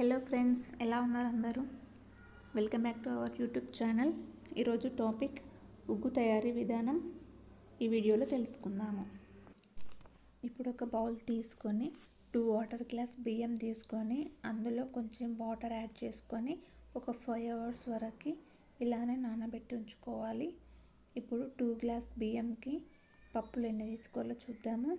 hello friends ఎలా ఉన్నారు అందరూ welcome back to our YouTube channel ఈరోజు టాపిక్ ఉగ్గు తయారీ విధానం ఈ వీడియోలో తెలుసుకుందాము ఇప్పుడు ఒక బౌల్ తీసుకొని టూ వాటర్ గ్లాస్ బియ్యం తీసుకొని అందులో కొంచెం వాటర్ యాడ్ చేసుకొని ఒక ఫైవ్ అవర్స్ వరకు ఇలానే నానబెట్టి ఉంచుకోవాలి ఇప్పుడు టూ గ్లాస్ బియ్యంకి పప్పులు ఎన్ని తీసుకోవాలో చూద్దాము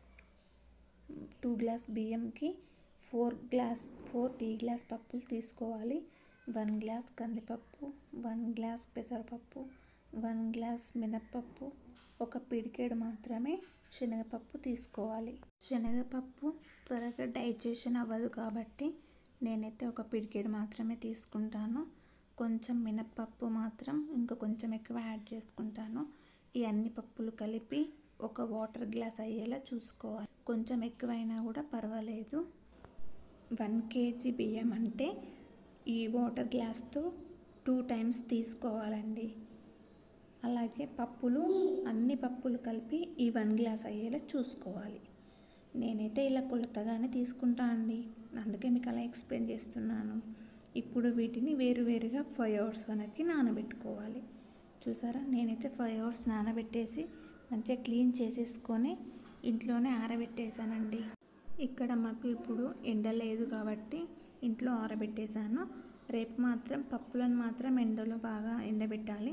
టూ గ్లాస్ బియ్యంకి four glass four tea glass పప్పులు తీసుకోవాలి వన్ గ్లాస్ కందిపప్పు వన్ గ్లాస్ పెసరపప్పు వన్ గ్లాస్ మినప్పప్పు ఒక పిడికెడు మాత్రమే శనగపప్పు తీసుకోవాలి శనగపప్పు త్వరగా డైజెషన్ అవ్వదు కాబట్టి నేనైతే ఒక పిడికెడు మాత్రమే తీసుకుంటాను కొంచెం మినప్పప్పు మాత్రం ఇంకా కొంచెం ఎక్కువ యాడ్ చేసుకుంటాను ఈ అన్ని పప్పులు కలిపి ఒక వాటర్ గ్లాస్ అయ్యేలా చూసుకోవాలి కొంచెం ఎక్కువైనా కూడా పర్వాలేదు వన్ కేజీ బియ్యం అంటే ఈ వాటర్ గ్లాస్తో టూ టైమ్స్ తీసుకోవాలండి అలాగే పప్పులు అన్ని పప్పులు కలిపి ఈ వన్ గ్లాస్ అయ్యేలా చూసుకోవాలి నేనైతే ఇలా కొలతగానే తీసుకుంటా అండి అందుకే మీకు అలా ఎక్స్ప్లెయిన్ చేస్తున్నాను ఇప్పుడు వీటిని వేరువేరుగా ఫైవ్ అవర్స్ వరకు నానబెట్టుకోవాలి చూసారా నేనైతే ఫైవ్ అవర్స్ నానబెట్టేసి మంచిగా క్లీన్ చేసేసుకొని ఇంట్లోనే ఆరబెట్టేశానండి ఇక్కడ మాకు ఇప్పుడు ఎండ లేదు కాబట్టి ఇంట్లో ఆరబెట్టేశాను రేపు మాత్రం పప్పులను మాత్రం ఎండలో బాగా ఎండబెట్టాలి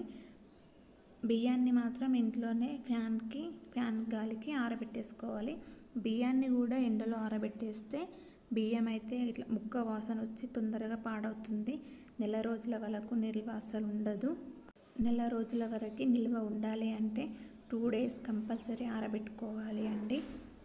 బియ్యాన్ని మాత్రం ఇంట్లోనే ఫ్యాన్కి ఫ్యాన్ గాలికి ఆరబెట్టేసుకోవాలి బియ్యాన్ని కూడా ఎండలో ఆరబెట్టేస్తే బియ్యం అయితే ఇట్లా ముక్క వాసన వచ్చి తొందరగా పాడవుతుంది నెల రోజుల వరకు నిల్వ అస్సలు ఉండదు నెల రోజుల వరకు నిల్వ ఉండాలి అంటే టూ డేస్ కంపల్సరీ ఆరబెట్టుకోవాలి అండి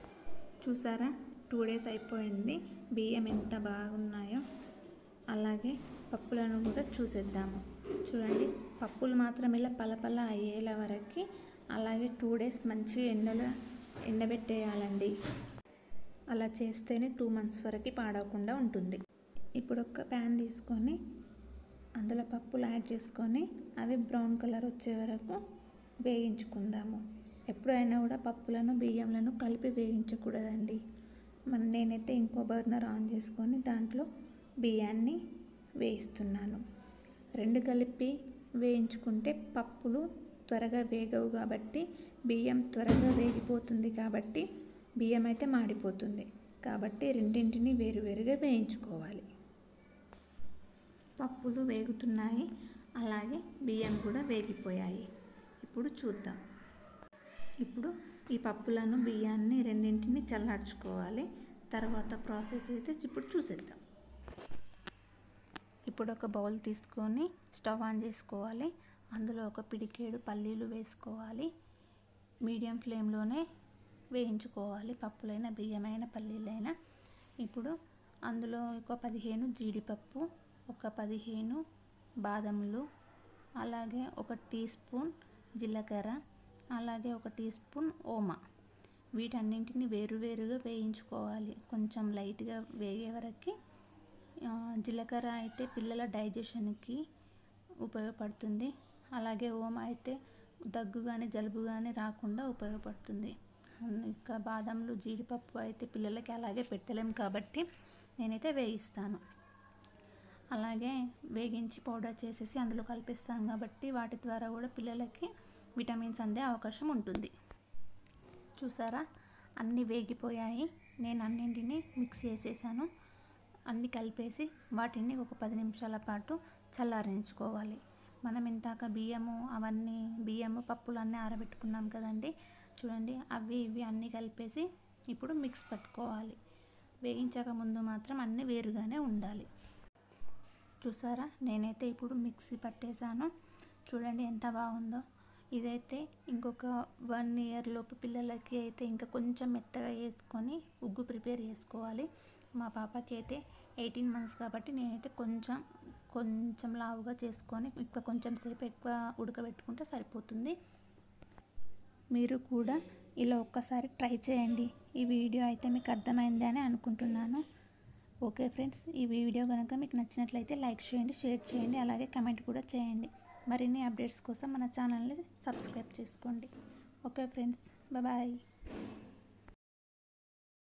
చూసారా టూ డేస్ అయిపోయింది బియ్యం ఎంత బాగున్నాయో అలాగే పప్పులను కూడా చూసేద్దాము చూడండి పప్పులు మాత్రం ఇలా పలపల అయ్యేలా వరకు అలాగే టూ డేస్ మంచిగా ఎండలో ఎండబెట్టేయాలండి అలా చేస్తేనే టూ మంత్స్ వరకు పాడవకుండా ఉంటుంది ఇప్పుడు ఒక ప్యాన్ తీసుకొని అందులో పప్పులు యాడ్ చేసుకొని అవి బ్రౌన్ కలర్ వచ్చే వరకు వేయించుకుందాము ఎప్పుడైనా కూడా పప్పులను బియ్యంలను కలిపి వేయించకూడదండి మన నేనైతే ఇంకో బర్నర్ ఆన్ చేసుకొని దాంట్లో బియ్యాన్ని వేయిస్తున్నాను రెండు కలిపి వేయించుకుంటే పప్పులు త్వరగా వేగవు కాబట్టి బియ్యం త్వరగా వేగిపోతుంది కాబట్టి బియ్యం అయితే మాడిపోతుంది కాబట్టి రెండింటిని వేరువేరుగా వేయించుకోవాలి పప్పులు వేగుతున్నాయి అలాగే బియ్యం కూడా వేగిపోయాయి ఇప్పుడు చూద్దాం ఇప్పుడు ఈ పప్పులను బియ్యాన్ని రెండింటిని చల్లార్చుకోవాలి తర్వాత ప్రాసెస్ అయితే ఇప్పుడు చూసేద్దాం ఇప్పుడు ఒక బౌల్ తీసుకొని స్టవ్ ఆన్ చేసుకోవాలి అందులో ఒక పిడికేడు పల్లీలు వేసుకోవాలి మీడియం ఫ్లేమ్లోనే వేయించుకోవాలి పప్పులైన బియ్యమైన పల్లీలైనా ఇప్పుడు అందులో ఒక పదిహేను జీడిపప్పు ఒక పదిహేను బాదములు అలాగే ఒక టీ స్పూన్ జీలకర్ర అలాగే ఒక టీ స్పూన్ ఓమా వీటన్నింటిని వేరువేరుగా వేయించుకోవాలి కొంచెం లైట్గా వేగే వరకు జీలకర్ర అయితే పిల్లల డైజెషన్కి ఉపయోగపడుతుంది అలాగే ఓమా అయితే దగ్గు కానీ జలుబు కానీ రాకుండా ఉపయోగపడుతుంది ఇంకా బాదంలు జీడిపప్పు అయితే పిల్లలకి అలాగే పెట్టలేం కాబట్టి నేనైతే వేయిస్తాను అలాగే వేగించి పౌడర్ చేసేసి అందులో కలిపిస్తాను కాబట్టి వాటి ద్వారా కూడా పిల్లలకి విటమిన్స్ అందే అవకాశం ఉంటుంది చూసారా అన్నీ వేగిపోయాయి నేను అన్నింటినీ మిక్స్ చేసేసాను అన్నీ కలిపేసి వాటిని ఒక పది నిమిషాల పాటు చల్లారించుకోవాలి మనం ఇంతాక బియ్యము అవన్నీ బియ్యము పప్పులు అన్నీ ఆరబెట్టుకున్నాం కదండి చూడండి అవి ఇవి అన్నీ కలిపేసి ఇప్పుడు మిక్స్ పట్టుకోవాలి వేయించక ముందు మాత్రం అన్నీ వేరుగానే ఉండాలి చూసారా నేనైతే ఇప్పుడు మిక్సీ పట్టేశాను చూడండి ఎంత బాగుందో ఇదైతే ఇంకొక వన్ ఇయర్ లోపు పిల్లలకి అయితే ఇంకా కొంచెం మెత్తగా వేసుకొని ఉగ్గు ప్రిపేర్ చేసుకోవాలి మా పాపకి అయితే ఎయిటీన్ మంత్స్ కాబట్టి నేనైతే కొంచెం కొంచెం లావుగా చేసుకొని ఇంకా కొంచెం సేపు ఎక్కువ ఉడకబెట్టుకుంటే సరిపోతుంది మీరు కూడా ఇలా ఒక్కసారి ట్రై చేయండి ఈ వీడియో అయితే మీకు అర్థమైంది అని అనుకుంటున్నాను ఓకే ఫ్రెండ్స్ ఈ వీడియో కనుక మీకు నచ్చినట్లయితే లైక్ చేయండి షేర్ చేయండి అలాగే కమెంట్ కూడా చేయండి మరిన్ని అప్డేట్స్ కోసం మన ఛానల్ని సబ్స్క్రైబ్ చేసుకోండి ఓకే ఫ్రెండ్స్ బాయ్